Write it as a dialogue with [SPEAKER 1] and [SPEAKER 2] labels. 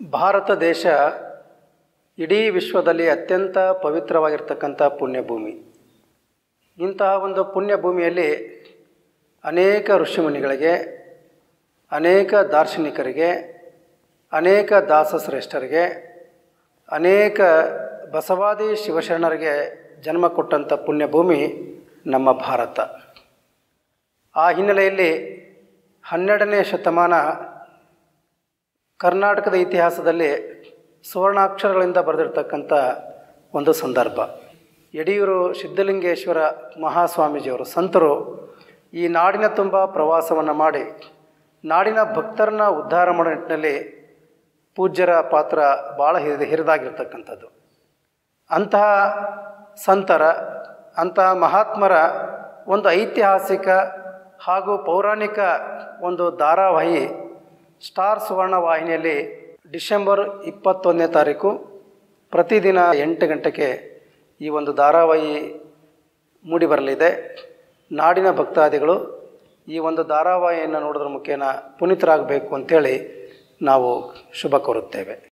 [SPEAKER 1] ಭಾರತ ದೇಶ ಇಡೀ ವಿಶ್ವದಲ್ಲಿ ಅತ್ಯಂತ ಪವಿತ್ರವಾಗಿರ್ತಕ್ಕಂಥ ಪುಣ್ಯಭೂಮಿ ಇಂತಹ ಒಂದು ಪುಣ್ಯಭೂಮಿಯಲ್ಲಿ ಅನೇಕ ಋಷಿಮುನಿಗಳಿಗೆ ಅನೇಕ ದಾರ್ಶನಿಕರಿಗೆ ಅನೇಕ ದಾಸಶ್ರೇಷ್ಠರಿಗೆ ಅನೇಕ ಬಸವಾದಿ ಶಿವಶರಣರಿಗೆ ಜನ್ಮ ಕೊಟ್ಟಂಥ ಪುಣ್ಯಭೂಮಿ ನಮ್ಮ ಭಾರತ ಆ ಹಿನ್ನೆಲೆಯಲ್ಲಿ ಹನ್ನೆರಡನೇ ಶತಮಾನ ಕರ್ನಾಟಕದ ಇತಿಹಾಸದಲ್ಲಿ ಸುವರ್ಣಾಕ್ಷರಗಳಿಂದ ಬರೆದಿರ್ತಕ್ಕಂಥ ಒಂದು ಸಂದರ್ಭ ಯಡಿಯೂರು ಸಿದ್ಧಲಿಂಗೇಶ್ವರ ಮಹಾಸ್ವಾಮೀಜಿಯವರು ಸಂತರು ಈ ನಾಡಿನ ತುಂಬ ಪ್ರವಾಸವನ್ನು ಮಾಡಿ ನಾಡಿನ ಭಕ್ತರನ್ನ ಉದ್ಧಾರ ಮಾಡೋ ನಿಟ್ಟಿನಲ್ಲಿ ಪೂಜ್ಯರ ಪಾತ್ರ ಭಾಳ ಹಿರಿದ ಹಿರಿದಾಗಿರ್ತಕ್ಕಂಥದ್ದು ಅಂತಹ ಸಂತರ ಅಂತಹ ಮಹಾತ್ಮರ ಒಂದು ಐತಿಹಾಸಿಕ ಹಾಗೂ ಪೌರಾಣಿಕ ಒಂದು ಧಾರಾವಾಹಿ ಸ್ಟಾರ್ ಸುವರ್ಣ ವಾಹಿನಿಯಲ್ಲಿ ಡಿಸೆಂಬರ್ ಇಪ್ಪತ್ತೊಂದನೇ ತಾರೀಕು ಪ್ರತಿದಿನ ಎಂಟು ಗಂಟೆಗೆ ಈ ಒಂದು ಧಾರಾವಾಹಿ ಮೂಡಿಬರಲಿದೆ ನಾಡಿನ ಭಕ್ತಾದಿಗಳು ಈ ಒಂದು ಧಾರಾವಾಹಿಯನ್ನು ನೋಡೋದ್ರ ಮುಖೇನ ಪುನೀತರಾಗಬೇಕು ಅಂಥೇಳಿ ನಾವು ಶುಭ ಕೋರುತ್ತೇವೆ